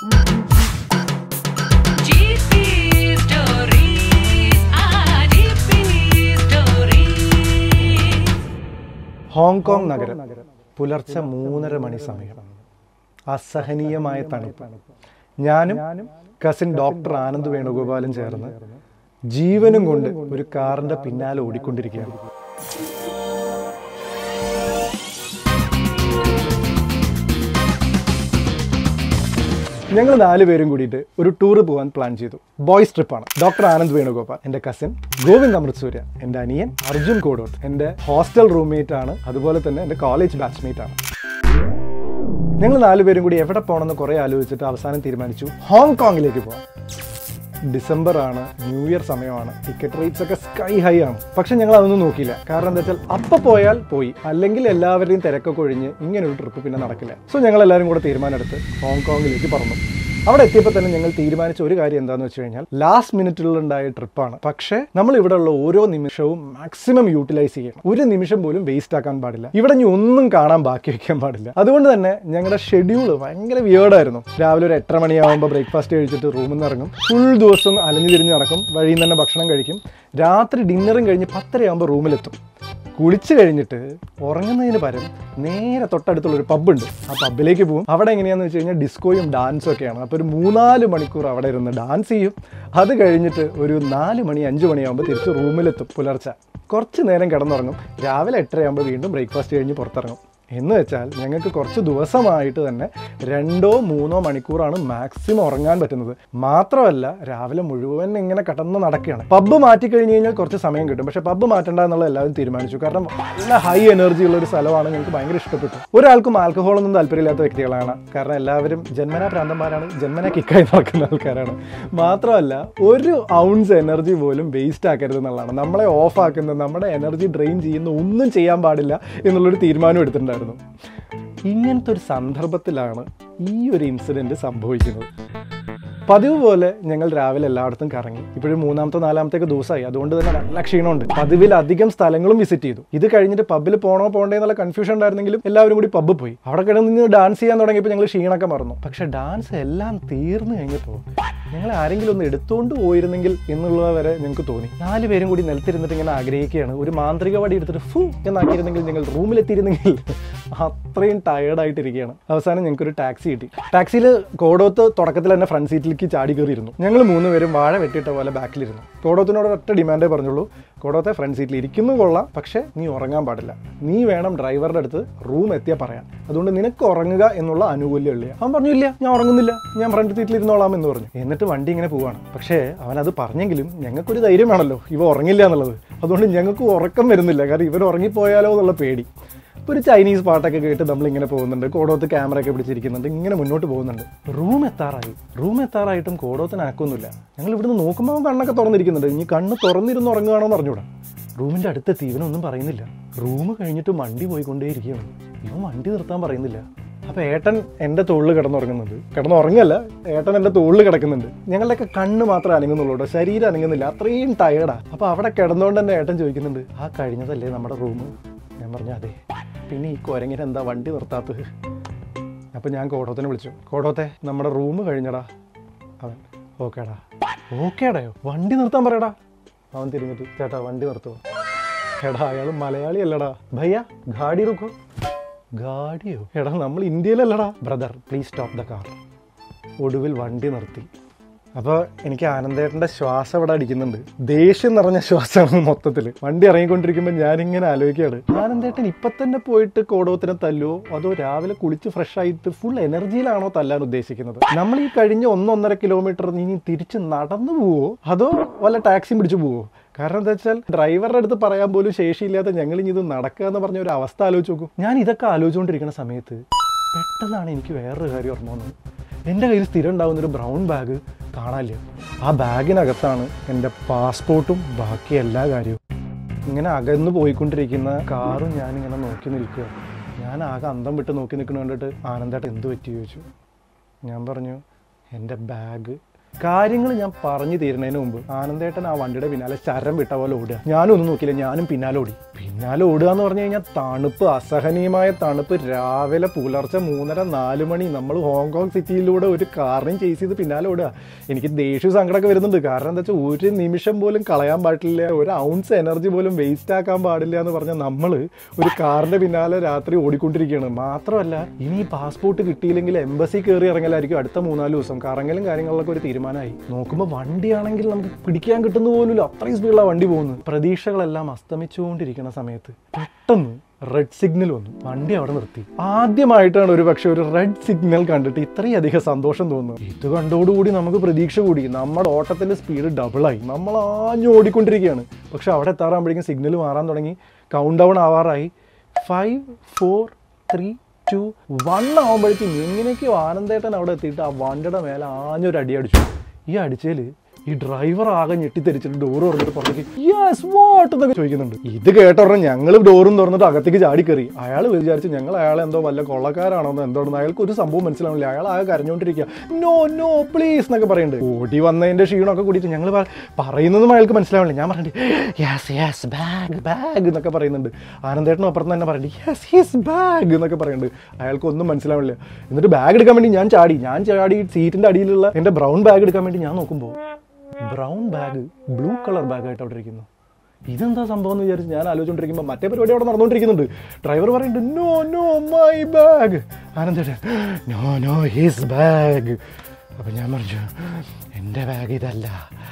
GP Stories. Ah, GP Stories. Hong Kong നഗരം പുലർച്ചെ മൂന്നര മണി സമയം അസഹനീയമായ തണുപ്പ് ഞാനും കസിൻ ഡോക്ടർ ആനന്ദ് വേണുഗോപാലും ചേർന്ന് ജീവനും കൊണ്ട് ഒരു കാറിന്റെ പിന്നാലെ ഓടിക്കൊണ്ടിരിക്കുകയാണ് ഞങ്ങൾ നാലുപേരും കൂടിയിട്ട് ഒരു ടൂർ പോകാൻ പ്ലാൻ ചെയ്തു ബോയ്സ് ട്രിപ്പാണ് ഡോക്ടർ ആനന്ദ് വേണുഗോപാൽ എൻ്റെ കസിൻ ഗോവിന്ദ് അമൃത് സൂര്യ എൻ്റെ അനിയൻ അർജുൻ കോടോത്ത് എൻ്റെ ഹോസ്റ്റൽ റൂംമേറ്റ് ആണ് അതുപോലെ തന്നെ എൻ്റെ കോളേജ് ബാച്ച്മേറ്റ് ആണ് ഞങ്ങൾ നാലുപേരും കൂടി എവിടെ പോകണമെന്ന് കുറേ ആലോചിച്ചിട്ട് അവസാനം തീരുമാനിച്ചു ഹോങ്കോങ്ങിലേക്ക് പോകാം ഡിസംബർ ആണ് ന്യൂ ഇയർ സമയമാണ് ടിക്കറ്റ് റേറ്റ്സ് ഒക്കെ സ്കൈ ഹൈ ആണ് പക്ഷെ ഞങ്ങൾ അതൊന്നും നോക്കിയില്ല കാരണം എന്താ വെച്ചാൽ അപ്പൊ പോയാൽ പോയി അല്ലെങ്കിൽ എല്ലാവരുടെയും തിരക്കൊക്കെ ഒഴിഞ്ഞ് ഇങ്ങനെ ഒരു ട്രിപ്പ് പിന്നെ നടക്കില്ല സോ ഞങ്ങൾ എല്ലാവരും കൂടെ തീരുമാനമെടുത്ത് ഹോങ്കോങ്ങിലേക്ക് പറന്നു അവിടെ എത്തിയപ്പോൾ തന്നെ ഞങ്ങൾ തീരുമാനിച്ച ഒരു കാര്യം എന്താണെന്ന് വെച്ച് കഴിഞ്ഞാൽ ലാസ്റ്റ് മിനിറ്റിലുണ്ടായ ട്രിപ്പാണ് പക്ഷേ നമ്മൾ ഇവിടെ ഉള്ള ഓരോ നിമിഷവും മാക്സിമം യൂട്ടിലൈസ് ചെയ്യണം ഒരു നിമിഷം പോലും വേസ്റ്റ് ആക്കാൻ പാടില്ല ഇവിടെ ഇനി ഒന്നും കാണാൻ ബാക്കി വെക്കാൻ പാടില്ല അതുകൊണ്ട് തന്നെ ഞങ്ങളുടെ ഷെഡ്യൂൾ ഭയങ്കര വിയേർഡായിരുന്നു രാവിലെ ഒരു എട്ടര മണിയാവുമ്പോൾ ബ്രേക്ക്ഫാസ്റ്റ് കഴിച്ചിട്ട് റൂമിൽ നിന്ന് ഇറങ്ങും ഫുൾ ദിവസം അലഞ്ഞു തിരിഞ്ഞ് നടക്കും വഴിയിൽ നിന്ന് തന്നെ ഭക്ഷണം കഴിക്കും രാത്രി ഡിന്നറും കഴിഞ്ഞ് പത്തരയാകുമ്പോൾ റൂമിലെത്തും കുളിച്ച് കഴിഞ്ഞിട്ട് ഉറങ്ങുന്നതിന് പകരം നേരെ തൊട്ടടുത്തുള്ള ഒരു പബ്ബുണ്ട് ആ പബ്ബിലേക്ക് പോകും അവിടെ എങ്ങനെയാണെന്ന് വെച്ച് കഴിഞ്ഞാൽ ഡിസ്കോയും ഡാൻസും ഒക്കെയാണ് അപ്പോൾ ഒരു മൂന്നാല് മണിക്കൂർ അവിടെ ഇരുന്ന് ഡാൻസ് ചെയ്യും അത് കഴിഞ്ഞിട്ട് ഒരു നാല് മണി അഞ്ച് മണിയാകുമ്പോൾ തിരിച്ച് റൂമിലെത്തും പുലർച്ചെ കുറച്ച് നേരം കിടന്നുറങ്ങും രാവിലെ എട്ടരയാകുമ്പോൾ വീണ്ടും ബ്രേക്ക്ഫാസ്റ്റ് കഴിഞ്ഞ് പുറത്തിറങ്ങും എന്ന് വെച്ചാൽ ഞങ്ങൾക്ക് കുറച്ച് ദിവസമായിട്ട് തന്നെ രണ്ടോ മൂന്നോ മണിക്കൂറാണ് മാക്സിമം ഉറങ്ങാൻ പറ്റുന്നത് മാത്രമല്ല രാവിലെ മുഴുവൻ ഇങ്ങനെ കടന്ന് നടക്കുകയാണ് പബ്ബ് മാറ്റി കഴിഞ്ഞ് കഴിഞ്ഞാൽ കുറച്ച് സമയം കിട്ടും പക്ഷെ പബ്ബ് മാറ്റണ്ട എന്നുള്ള എല്ലാവരും തീരുമാനിച്ചു കാരണം നല്ല ഹൈ എനർജി ഉള്ള ഒരു സ്ഥലമാണ് ഞങ്ങൾക്ക് ഭയങ്കര ഇഷ്ടപ്പെട്ടു ഒരാൾക്കും ആൽക്കഹോൾ ഒന്നും താല്പര്യമില്ലാത്ത വ്യക്തികളാണ് കാരണം എല്ലാവരും ജന്മനാ പ്രാന്തന്മാരാണ് ജന്മനാ കിക്കായി നടക്കുന്ന ആൾക്കാരാണ് മാത്രമല്ല ഒരു ഔൺസ് എനർജി പോലും വേസ്റ്റ് ആക്കരുത് എന്നുള്ളതാണ് നമ്മളെ ഓഫ് ആക്കുന്ന നമ്മുടെ എനർജി ഡ്രെയിൻ ചെയ്യുന്ന ഒന്നും ചെയ്യാൻ പാടില്ല എന്നുള്ളൊരു തീരുമാനം എടുത്തിട്ടുണ്ടായിരുന്നു ഇങ്ങനത്തെ ഒരു സന്ദർഭത്തിലാണ് ഈ ഒരു ഇൻസിഡന്റ് സംഭവിക്കുന്നത് പതിവ് പോലെ ഞങ്ങൾ രാവിലെ എല്ലായിടത്തും കറങ്ങി ഇപ്പോഴും മൂന്നാമത്തെ നാലാമത്തേക്ക് ദിവസമായി അതുകൊണ്ട് തന്നെ നല്ല ക്ഷീണമുണ്ട് പതിവിലധികം സ്ഥലങ്ങളും വിസിറ്റ് ചെയ്തു ഇത് കഴിഞ്ഞിട്ട് പബ്ബിൽ പോകണോ പോകണ്ടേ എന്നുള്ള കൺഫ്യൂഷൻ ഉണ്ടായിരുന്നെങ്കിലും എല്ലാവരും കൂടി പബ്ബ് പോയി അവിടെ കിടന്ന് ഡാൻസ് ചെയ്യാൻ തുടങ്ങിയപ്പോൾ ഞങ്ങൾ ക്ഷീണമൊക്കെ മറന്നു പക്ഷെ ഡാൻസ് എല്ലാം തീർന്നു കഴിഞ്ഞപ്പോൾ ഞങ്ങൾ ആരെങ്കിലും ഒന്ന് എടുത്തുകൊണ്ട് പോയിരുന്നെങ്കിൽ എന്നുള്ളത് വരെ ഞങ്ങൾക്ക് തോന്നി നാല് പേരും കൂടി നിലത്തിരുന്നിട്ട് ഇങ്ങനെ ആഗ്രഹിക്കുകയാണ് ഒരു മാന്ത്രിക വടി എടുത്തിട്ട് ഫു എന്നാക്കിയിരുന്നെങ്കിൽ ഞങ്ങൾ റൂമിലെത്തിയിരുന്നെങ്കിൽ അത്രയും ടയേർഡായിട്ടിരിക്കുകയാണ് അവസാനം ഞങ്ങൾക്ക് ഒരു ടാക്സി കിട്ടി ടാക്സിയിൽ കോടോത്ത് തുടക്കത്തിൽ തന്നെ ഫ്രണ്ട് സീറ്റിലേക്ക് ചാടി കയറിയിരുന്നു ഞങ്ങൾ മൂന്നുപേരും വാഴ വെട്ടിയിട്ട പോലെ ബാക്കിലിരുന്നു കോടോത്തിനോട് ഒറ്റ ഡിമാൻഡേ പറഞ്ഞുള്ളൂ കോടോത്തെ ഫ്രണ്ട് സീറ്റിൽ ഇരിക്കുന്നു കൊള്ളാം പക്ഷേ നീ ഉറങ്ങാൻ പാടില്ല നീ വേണം ഡ്രൈവറുടെ അടുത്ത് റൂം എത്തിയാൽ പറയാൻ അതുകൊണ്ട് നിനക്ക് ഉറങ്ങുക എന്നുള്ള ആനുകൂല്യം ഉള്ള അവൻ പറഞ്ഞു ഇല്ല ഞാൻ ഉറങ്ങുന്നില്ല ഞാൻ ഫ്രണ്ട് സീറ്റിൽ ഇരുന്നോളാം എന്ന് പറഞ്ഞു എന്നിട്ട് വണ്ടി ഇങ്ങനെ പോവാണ് പക്ഷേ അവൻ അത് പറഞ്ഞെങ്കിലും ഞങ്ങൾക്കൊരു ധൈര്യം വേണമല്ലോ ഇവ ഉറങ്ങില്ല എന്നുള്ളത് അതുകൊണ്ട് ഞങ്ങൾക്ക് ഉറക്കം വരുന്നില്ല കാരണം ഇവർ ഉറങ്ങിപ്പോയാലോ എന്നുള്ള പേടി ഇപ്പോൾ ഒരു ചൈനീസ് പാട്ടൊക്കെ കേട്ട് നമ്മൾ ഇങ്ങനെ പോകുന്നുണ്ട് കോടോത്ത് ക്യാമറ ഒക്കെ പിടിച്ചിരിക്കുന്നുണ്ട് ഇങ്ങനെ മുന്നോട്ട് പോകുന്നുണ്ട് റൂം എത്താറായി റൂം എത്താറായിട്ടും കോടോത്തിന് ആക്കൊന്നുമില്ല ഞങ്ങൾ ഇവിടുന്ന് നോക്കുമ്പോൾ അവൻ കണ്ണൊക്കെ തുറന്നിരിക്കുന്നുണ്ട് ഇനി കണ്ണ് തുറന്നിരുന്ന് ഉറങ്ങുകയാണോ എന്ന് അറിഞ്ഞൂടാ റൂമിൻ്റെ അടുത്തെത്തി ഇവനൊന്നും പറയുന്നില്ല റൂം കഴിഞ്ഞിട്ട് വണ്ടി പോയിക്കൊണ്ടേയിരിക്കുകയാണ് ഇവൻ വണ്ടി നിർത്താൻ പറയുന്നില്ല അപ്പൊ ഏട്ടൻ എൻ്റെ തോളിൽ കിടന്നുറങ്ങുന്നുണ്ട് കിടന്നുറങ്ങല്ല ഏട്ടൻ എൻ്റെ തോളിൽ കിടക്കുന്നുണ്ട് ഞങ്ങളുടെയൊക്കെ കണ്ണ് മാത്രമേ അനങ്ങുന്നുള്ളൂ കേട്ടോ ശരീരം അനങ്ങുന്നില്ല അത്രയും ടയർഡാ അപ്പൊ അവിടെ കിടന്നുകൊണ്ട് തന്നെ ഏട്ടൻ ചോദിക്കുന്നുണ്ട് ആ കഴിഞ്ഞതല്ലേ നമ്മുടെ റൂം ഞാൻ പറഞ്ഞു അതെ പിന്നെ ഈ കുരങ്ങിന് എന്താ വണ്ടി നിർത്താത്തത് അപ്പൊ ഞാൻ കോടോത്തിനെ വിളിച്ചു കോടോത്തെ നമ്മുടെ റൂം കഴിഞ്ഞടാ അവൻ ഓക്കേടാ ഓക്കേടായോ വണ്ടി നിർത്താൻ പറയടാ അവൻ തിരിഞ്ഞിട്ട് ചേട്ടാ വണ്ടി നിർത്തുമോ എടാ അയാൾ മലയാളി അല്ലടാ ഭയ്യ ഗാഡി റുക്കോ ഗാഡിയോ എടാ നമ്മൾ ഇന്ത്യയിലല്ലടാ brother please stop the car ഒടുവിൽ വണ്ടി നിർത്തി അപ്പോൾ എനിക്ക് ആനന്ദേട്ടൻ്റെ ശ്വാസം ഇവിടെ അടിക്കുന്നുണ്ട് ദേഷ്യം നിറഞ്ഞ ശ്വാസമാണ് മൊത്തത്തിൽ വണ്ടി ഇറങ്ങിക്കൊണ്ടിരിക്കുമ്പോൾ ഞാനിങ്ങനെ ആലോചിക്കുകയാണ് ആനന്ദേട്ടൻ ഇപ്പം തന്നെ പോയിട്ട് കോടോത്തിനെ തല്ലുവോ അതോ രാവിലെ കുളിച്ച് ഫ്രഷ് ആയിട്ട് ഫുൾ എനർജിയിലാണോ തല്ലാൻ ഉദ്ദേശിക്കുന്നത് നമ്മൾ ഈ കഴിഞ്ഞ ഒന്നൊന്നര കിലോമീറ്റർ ഇനി തിരിച്ച് നടന്നു പോവോ അതോ വല്ല ടാക്സിയും പിടിച്ചു പോവോ കാരണം എന്താ വെച്ചാൽ ഡ്രൈവറുടെ അടുത്ത് പറയാൻ പോലും ശേഷിയില്ലാത്ത ഞങ്ങൾ ഇനി ഇത് നടക്കുക എന്ന് പറഞ്ഞ ഒരു അവസ്ഥ ആലോചിച്ച് നോക്കും ഞാൻ ഇതൊക്കെ ആലോചിച്ചുകൊണ്ടിരിക്കുന്ന സമയത്ത് പെട്ടെന്നാണ് എനിക്ക് വേറൊരു കാര്യം ഓർമ്മ വന്നത് എൻ്റെ കയ്യിൽ സ്ഥിരം ഉണ്ടാകുന്ന ഒരു ബ്രൗൺ ബാഗ് കാണാനില്ല ആ ബാഗിനകത്താണ് എൻ്റെ പാസ്പോർട്ടും ബാക്കി എല്ലാ കാര്യവും ഇങ്ങനെ അകന്ന് പോയിക്കൊണ്ടിരിക്കുന്ന കാറും ഞാനിങ്ങനെ നോക്കി നിൽക്കുക ഞാൻ ആകെ അന്തം വിട്ട് നോക്കി നിൽക്കുന്ന കണ്ടിട്ട് ആനന്ദേട്ടൻ എന്ത് പറ്റി ചോദിച്ചു ഞാൻ പറഞ്ഞു എൻ്റെ ബാഗ് കാര്യങ്ങൾ ഞാൻ പറഞ്ഞു തീരുന്നതിന് മുമ്പ് ആനന്ദേട്ടൻ ആ വണ്ടിയുടെ പിന്നാലെ ചരം വിട്ട പോലെ ഓടുക ഞാനും ഒന്നും നോക്കില്ല ഞാനും പിന്നാലെ ഓടി പിന്നാലെ ഓടുക എന്ന് പറഞ്ഞു കഴിഞ്ഞാൽ തണുപ്പ് അസഹനീയമായ തണുപ്പ് രാവിലെ പുലർച്ചെ മൂന്നര നാല് മണി നമ്മൾ ഹോങ്കോങ് സിറ്റിയിലൂടെ ഒരു കാറിനും ചേസ് ചെയ്ത് പിന്നാലെ ഓടുക എനിക്ക് ദേഷ്യ സങ്കടമൊക്കെ വരുന്നുണ്ട് കാരണം എന്താ വെച്ചാൽ ഒരു നിമിഷം പോലും കളയാൻ പാടില്ല ഒരു ഔൺസ് എനർജി പോലും വേസ്റ്റ് ആക്കാൻ പാടില്ല എന്ന് പറഞ്ഞാൽ നമ്മൾ ഒരു കാറിന്റെ പിന്നാലെ രാത്രി ഓടിക്കൊണ്ടിരിക്കുകയാണ് മാത്രമല്ല ഇനി ഈ പാസ്പോർട്ട് കിട്ടിയില്ലെങ്കിൽ എംബസി കയറി ഇറങ്ങലായിരിക്കും അടുത്ത മൂന്നാല് ദിവസം കറങ്ങലും കാര്യങ്ങളിലൊക്കെ ഒരു തീരുമാനമായി നോക്കുമ്പോൾ വണ്ടിയാണെങ്കിൽ നമുക്ക് പിടിക്കാൻ കിട്ടുന്ന പോലും അത്രയും സ്പീഡിലാണ് വണ്ടി പോകുന്നത് പ്രതീക്ഷകളെല്ലാം അസ്തമിച്ചുകൊണ്ടിരിക്കുന്ന സമയത്ത് പെട്ടെന്ന് റെഡ് സിഗ്നൽ വന്നു വണ്ടി അവിടെ നിർത്തി ആദ്യമായിട്ടാണ് ഒരു പക്ഷെ ഒരു റെഡ് സിഗ്നൽ കണ്ടിട്ട് ഇത്രയധികം സന്തോഷം തോന്നുന്നത് ഇത് കണ്ടോടുകൂടി നമുക്ക് പ്രതീക്ഷ കൂടി നമ്മുടെ ഓട്ടത്തിന്റെ സ്പീഡ് ഡബിളായി നമ്മൾ ആഞ്ഞു ഓടിക്കൊണ്ടിരിക്കുകയാണ് പക്ഷെ അവിടെ എത്താറാകുമ്പോഴേക്കും സിഗ്നൽ മാറാൻ തുടങ്ങി കൗണ്ട് ഡൗൺ ആവാറായി five four three two one ആകുമ്പോഴേക്കും എങ്ങനെയൊക്കെയോ ആനന്ദേട്ടൻ അവിടെ എത്തിയിട്ട് ആ വണ്ടിയുടെ മേലെ ആഞ്ഞൊരു അടി അടിച്ചു ഈ അടിച്ചേല് ഈ ഡ്രൈവർ ആകെ ഞെട്ടിത്തെരിച്ചിട്ട് ഡോർ തുറന്നിട്ട് പുറത്തേക്ക് യെസ് വാട്ട് എന്നൊക്കെ ചോദിക്കുന്നുണ്ട് ഇത് കേട്ടോടെ ഞങ്ങൾ ഡോറും തുറന്നിട്ട് അകത്തേക്ക് ചാടി കയറി അയാൾ വിചാരിച്ചു ഞങ്ങൾ അയാളെ എന്തോ വല്ല കൊള്ളക്കാരാണോ എന്ന് എന്തോന്ന് അയാൾക്ക് ഒരു സംഭവം മനസ്സിലാവില്ല അയാൾ ആകെ കരഞ്ഞുകൊണ്ടിരിക്കുക നോ നോ പ്ലീസ് എന്നൊക്കെ പറയുന്നുണ്ട് ഓടി വന്നതിന്റെ ക്ഷീണമൊക്കെ കൂടിയിട്ട് ഞങ്ങൾ പറയുന്നതും അയാൾക്ക് മനസ്സിലാവില്ല ഞാൻ പറഞ്ഞിട്ട് യെസ് യെസ് ബാഗ് ബാഗ് എന്നൊക്കെ പറയുന്നുണ്ട് ആനന്ദേട്ടനും അപ്പുറത്ത് തന്നെ പറയുന്നുണ്ട് യെസ് യെസ് ബാഗ് എന്നൊക്കെ പറയുന്നുണ്ട് അയാൾക്ക് ഒന്നും മനസ്സിലാവില്ല എന്നിട്ട് ബാഗ് എടുക്കാൻ വേണ്ടി ഞാൻ ചാടി ഞാൻ ചാടി സീറ്റിന്റെ അടിയിലുള്ള എന്റെ ബ്രൗൺ ബാഗ് എടുക്കാൻ വേണ്ടി ഞാൻ നോക്കുമ്പോൾ ബ്രൗൺ ബാഗ് ബ്ലൂ കളർ ബാഗായിട്ട് അവിടെ ഇരിക്കുന്നു ഇതെന്താ സംഭവം എന്ന് വിചാരിച്ച് ഞാൻ ആലോചിച്ചുകൊണ്ടിരിക്കുമ്പോൾ മറ്റേ പരിപാടി അവിടെ നടന്നുകൊണ്ടിരിക്കുന്നുണ്ട് ഡ്രൈവർ പറയുന്നുണ്ട് നോ നോ മൈ ബാഗ് ആനന്ദേട്ടൻ നോ നോ ഹിസ് ബാഗ് അപ്പം ഞാൻ പറഞ്ഞു എൻ്റെ ബാഗ് ഇതല്ല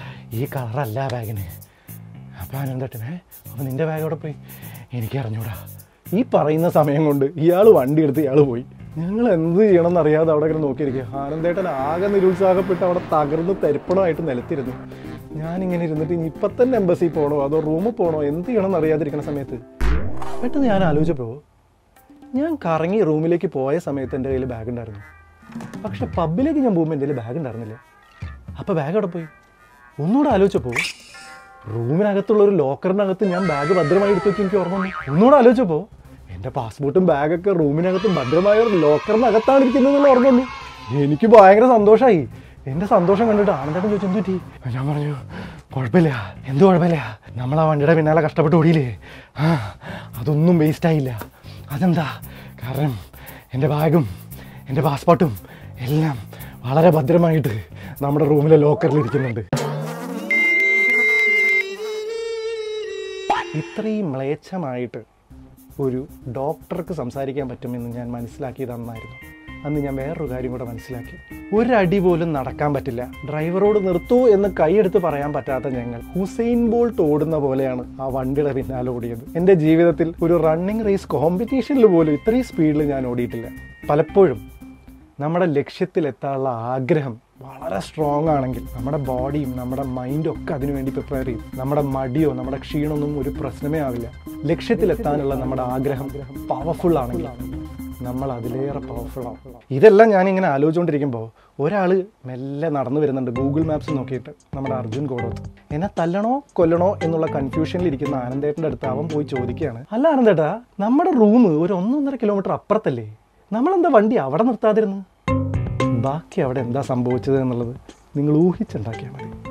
ഈ കളറല്ല ബാഗിന് അപ്പം ആനന്ദേട്ടനെ അപ്പം നിൻ്റെ ബാഗ് അവിടെ പോയി എനിക്ക് അറിഞ്ഞൂടാ ഈ പറയുന്ന സമയം കൊണ്ട് ഇയാൾ വണ്ടി എടുത്ത് ഇയാൾ പോയി ഞങ്ങൾ എന്ത് ചെയ്യണം എന്നറിയാതെ അവിടെ ഇങ്ങനെ നോക്കിയിരിക്കുക ആനന്ദേട്ടൻ ആകെ നിരുത്സാഹപ്പെട്ട് അവിടെ തകർന്ന് തരിപ്പണമായിട്ട് നിലത്തിരുന്നു ഞാനിങ്ങനെ ഇരുന്നിട്ട് ഇനി ഇപ്പം തന്നെ എംബസി പോകണോ അതോ റൂമിൽ പോകണോ എന്ത് ചെയ്യണം എന്നറിയാതിരിക്കുന്ന സമയത്ത് പെട്ടെന്ന് ഞാൻ ആലോചിച്ചപ്പോൾ ഞാൻ കറങ്ങി റൂമിലേക്ക് പോയ സമയത്ത് എൻ്റെ കയ്യിൽ ബാഗ് ഉണ്ടായിരുന്നു പക്ഷെ പബ്ബിലേക്ക് ഞാൻ പോകുമ്പോൾ എൻ്റെ കയ്യിൽ ബാഗ് ഉണ്ടായിരുന്നില്ല അപ്പോൾ ബാഗ് അവിടെ പോയി ഒന്നുകൂടെ ആലോചിച്ചപ്പോൾ റൂമിനകത്തുള്ള ഒരു ലോക്കറിനകത്ത് ഞാൻ ബാഗ് ഭദ്രമായി എടുത്തു വെച്ച് എനിക്ക് ഓർമ്മ വന്നു ഒന്നുകൂടെ ആലോചിച്ചപ്പോൾ എൻ്റെ പാസ്പോർട്ടും ബാഗൊക്കെ റൂമിനകത്തും ഭദ്രമായ ഒരു ലോക്കറിനകത്താണ് ഇരിക്കുന്നതെന്നുള്ള ഓർമ്മ വന്നു എനിക്ക് ഭയങ്കര സന്തോഷമായി എൻ്റെ സന്തോഷം കണ്ടിട്ട് ആനന്ദേട്ടൻ ചോദിച്ചു എന്ത് പറ്റി ഞാൻ പറഞ്ഞു കുഴപ്പമില്ല എന്ത് കുഴപ്പമില്ല നമ്മൾ ആ വണ്ടിയുടെ പിന്നാലെ കഷ്ടപ്പെട്ട് ഓടിയില്ലേ ആ അതൊന്നും വേസ്റ്റ് ആയില്ല അതെന്താ കാരണം എൻ്റെ ബാഗും എൻ്റെ പാസ്പോർട്ടും എല്ലാം വളരെ ഭദ്രമായിട്ട് നമ്മുടെ റൂമിലെ ലോക്കറിൽ ഇരിക്കുന്നുണ്ട് ഇത്രയും മ്ലേച്ഛമായിട്ട് ഒരു ഡോക്ടർക്ക് സംസാരിക്കാൻ പറ്റുമെന്ന് ഞാൻ മനസ്സിലാക്കിയത് അന്നായിരുന്നു അന്ന് ഞാൻ വേറൊരു കാര്യം കൂടെ മനസ്സിലാക്കി ഒരടി പോലും നടക്കാൻ പറ്റില്ല ഡ്രൈവറോട് നിർത്തൂ എന്ന് കൈയെടുത്ത് പറയാൻ പറ്റാത്ത ഞങ്ങൾ ഹുസൈൻ ബോൾട്ട് ഓടുന്ന പോലെയാണ് ആ വണ്ടിയുടെ പിന്നാലെ ഓടിയത് എൻ്റെ ജീവിതത്തിൽ ഒരു റണ്ണിങ് റേസ് കോമ്പറ്റീഷനിൽ പോലും ഇത്രയും സ്പീഡിൽ ഞാൻ ഓടിയിട്ടില്ല പലപ്പോഴും നമ്മുടെ ലക്ഷ്യത്തിലെത്താനുള്ള ആഗ്രഹം വളരെ സ്ട്രോങ് ആണെങ്കിൽ നമ്മുടെ ബോഡിയും നമ്മുടെ മൈൻഡും ഒക്കെ അതിനു വേണ്ടി പ്രിപ്പയർ ചെയ്യും നമ്മുടെ മടിയോ നമ്മുടെ ക്ഷീണമൊന്നും ഒരു പ്രശ്നമേ ആവില്ല ലക്ഷ്യത്തിലെത്താനുള്ള നമ്മുടെ ആഗ്രഹം പവർഫുൾ ആണെങ്കിൽ നമ്മൾ അതിലേറെ പവർഫുൾ ആവും ഇതെല്ലാം ഞാൻ ഇങ്ങനെ ആലോചിച്ചുകൊണ്ടിരിക്കുമ്പോൾ ഒരാൾ മെല്ലെ നടന്നു വരുന്നുണ്ട് ഗൂഗിൾ മാപ്സ് നോക്കിയിട്ട് നമ്മുടെ അർജുൻ കോടോത്ത് എന്നെ തല്ലണോ കൊല്ലണോ എന്നുള്ള കൺഫ്യൂഷനിൽ ഇരിക്കുന്ന ആനന്ദേട്ടൻ്റെ അടുത്ത് അവൻ പോയി ചോദിക്കുകയാണ് അല്ല ആനന്ദേട്ടാ നമ്മുടെ റൂം ഒരു ഒന്നൊന്നര കിലോമീറ്റർ അപ്പുറത്തല്ലേ നമ്മളെന്താ വണ്ടി അവിടെ നിർത്താതിരുന്നു ബാക്കി അവിടെ എന്താ സംഭവിച്ചത് എന്നുള്ളത് നിങ്ങൾ ഊഹിച്ചുണ്ടാക്കിയാൽ മതി